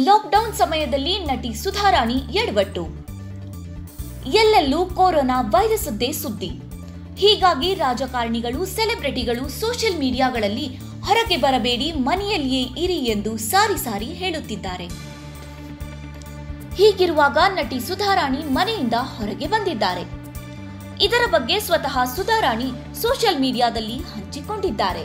lockdown ಸಮಯದಲ್ಲಿ ನಟಿ ಸುಧಾರಾಣಿ ಎಡವಟ್ಟು ಎಲ್ಲೆಲ್ಲೂ ಕೊರೋನಾ ವೈರಸ್ದೇ ಸುದ್ದಿ ಹೀಗಾಗಿ ರಾಜಕಾರಣಿಗಳು ಸೆಲೆಬ್ರಿಟಿಗಳು ಸೋಷಿಯಲ್ ಮೀಡಿಯಾಗಳಲ್ಲಿ ಹೊರಗೆ ಬರಬೇಡಿ ಮನೆಯಲ್ಲಿಯೇ ಇರಿ ಎಂದು ಸಾರಿ ಸಾರಿ ಹೇಳುತ್ತಿದ್ದಾರೆ ಹೀಗಿರುವಾಗ ನಟಿ ಸುಧಾರಾಣಿ ಮನೆಯಿಂದ ಹೊರಗೆ ಬಂದಿದ್ದಾರೆ ಇದರ ಬಗ್ಗೆ ಸ್ವತಃ ಸುಧಾರಾಣಿ ಸೋಷಿಯಲ್ ಮೀಡಿಯಾದಲ್ಲಿ ಹಂಚಿಕೊಂಡಿದ್ದಾರೆ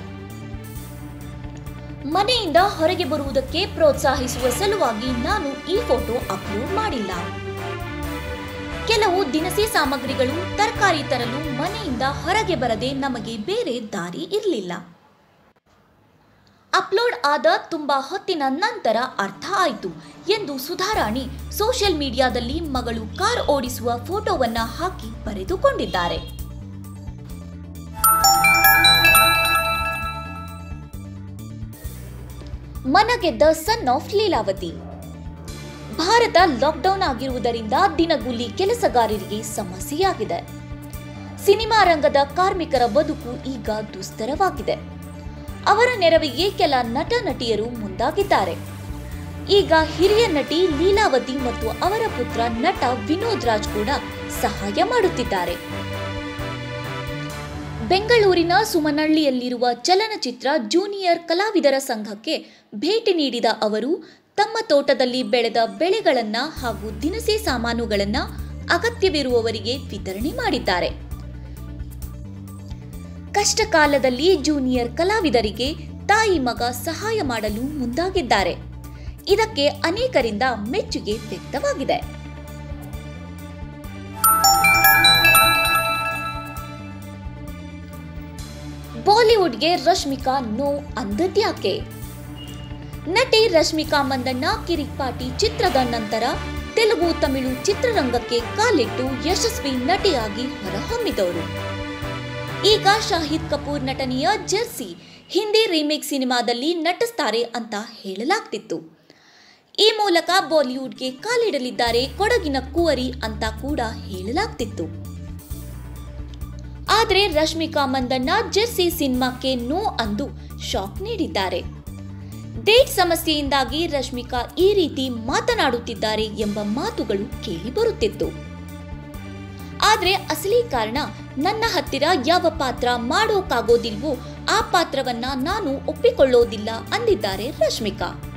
ಮನೆಯಿಂದ ಹೊರಗೆ ಬರುವುದಕ್ಕೆ ಪ್ರೋತ್ಸಾಹಿಸುವ ಸಲುವಾಗಿ ನಾನು ಈ ಫೋಟೋ ಅಪ್ಲೋಡ್ ಮಾಡಿಲ್ಲ ಕೆಲವು ದಿನಸಿ ಸಾಮಗ್ರಿಗಳು ತರಕಾರಿ ತರಲು ಮನೆಯಿಂದ ಹೊರಗೆ ಬರದೆ ನಮಗೆ ಬೇರೆ ದಾರಿ ಇರಲಿಲ್ಲ ಅಪ್ಲೋಡ್ ಆದ ತುಂಬಾ ಹೊತ್ತಿನ ನಂತರ ಅರ್ಥ ಆಯಿತು ಎಂದು ಸುಧಾರಾಣಿ ಸೋಷಿಯಲ್ ಮೀಡಿಯಾದಲ್ಲಿ ಮಗಳು ಕಾರ್ ಓಡಿಸುವ ಫೋಟೋವನ್ನ ಹಾಕಿ ಬರೆದುಕೊಂಡಿದ್ದಾರೆ ಮನಗೆದ್ದ son of Leelavathi Bharata lockdown ಆಗಿರುವುದರಿಂದ ದಿನಗೂಲಿ ಕೆಲಸಗಾರರಿಗೆ ಸಮಸ್ಯೆಯಾಗಿದೆ ಸಿನಿಮಾ ರಂಗದ ಕಾರ್ಮಿಕರ ಬದುಕು ಈಗ ದುಸ್ತರವಾಗಿದೆ ಅವರ ನೆರವಿಗೆ ಕೆಲ ನಟ ನಟಿಯರು ಮುಂದಾಗಿದ್ದಾರೆ ಈಗ ಹಿರಿಯ ನಟಿ ಲೀಲಾವತಿ ಮತ್ತು ಅವರ ಪುತ್ರ ನಟ ವಿನೋದ್ ರಾಜ್ ಕೂಡ ಸಹಾಯ ಮಾಡುತ್ತಿದ್ದಾರೆ ಬೆಂಗಳೂರಿನ ಸುಮನಹಳ್ಳಿಯಲ್ಲಿರುವ ಚಲನಚಿತ್ರ ಜೂನಿಯರ್ ಕಲಾವಿದರ ಸಂಘಕ್ಕೆ ಭೇಟಿ ನೀಡಿದ ಅವರು ತಮ್ಮ ತೋಟದಲ್ಲಿ ಬೆಳೆದ ಬೆಳೆಗಳನ್ನ ಹಾಗೂ ದಿನಸಿ ಸಾಮಾನುಗಳನ್ನ ಅಗತ್ಯವಿರುವವರಿಗೆ ವಿತರಣೆ ಮಾಡಿದ್ದಾರೆ ಕಷ್ಟ ಕಾಲದಲ್ಲಿ ಜೂನಿಯರ್ ಕಲಾವಿದರಿಗೆ ತಾಯಿ ಮಗ ಸಹಾಯ ಮಾಡಲು ಮುಂದಾಗಿದ್ದಾರೆ ಇದಕ್ಕೆ ಅನೇಕರಿಂದ ಮೆಚ್ಚುಗೆ ವ್ಯಕ್ತವಾಗಿದೆ ಬಾಲಿವುಡ್ಗೆ ರಶ್ಮಿಕಾ ನೋ ಅಂದದ್ಯಾಕೆ ನಟಿ ರಶ್ಮಿಕಾ ಮಂದಣ್ಣ ಕಿರಿಕ್ಪಾಟಿ ಚಿತ್ರದ ನಂತರ ತೆಲುಗು ತಮಿಳು ಚಿತ್ರರಂಗಕ್ಕೆ ಕಾಲಿಟ್ಟು ಯಶಸ್ವಿ ನಟಿಯಾಗಿ ಹೊರಹೊಮ್ಮಿದವರು ಈಗ ಶಾಹಿದ್ ಕಪೂರ್ ನಟನೆಯ ಜರ್ಸಿ ಹಿಂದಿ ರೀಮೇಕ್ ಸಿನಿಮಾದಲ್ಲಿ ನಟಿಸ್ತಾರೆ ಅಂತ ಹೇಳಲಾಗ್ತಿತ್ತು ಈ ಮೂಲಕ ಬಾಲಿವುಡ್ಗೆ ಕಾಲಿಡಲಿದ್ದಾರೆ ಕೊಡಗಿನ ಕುವರಿ ಅಂತ ಕೂಡ ಹೇಳಲಾಗ್ತಿತ್ತು ಆದರೆ ರಶ್ಮಿಕಾ ಮಂದಣ್ಣ ಜೆರ್ಸಿ ಸಿನಿಮಾಕ್ಕೆ ನೋ ಅಂದು ಶಾಕ್ ನೀಡಿದ್ದಾರೆ ಡೇಟ್ ಸಮಸ್ಯೆಯಿಂದಾಗಿ ರಶ್ಮಿಕಾ ಈ ರೀತಿ ಮಾತನಾಡುತ್ತಿದ್ದಾರೆ ಎಂಬ ಮಾತುಗಳು ಕೇಳಿಬರುತ್ತಿತ್ತು ಆದ್ರೆ ಅಸಲಿ ಕಾರಣ ನನ್ನ ಹತ್ತಿರ ಯಾವ ಪಾತ್ರ ಮಾಡೋಕ್ಕಾಗೋದಿಲ್ವೋ ಆ ಪಾತ್ರವನ್ನ ನಾನು ಒಪ್ಪಿಕೊಳ್ಳೋದಿಲ್ಲ ಅಂದಿದ್ದಾರೆ ರಶ್ಮಿಕಾ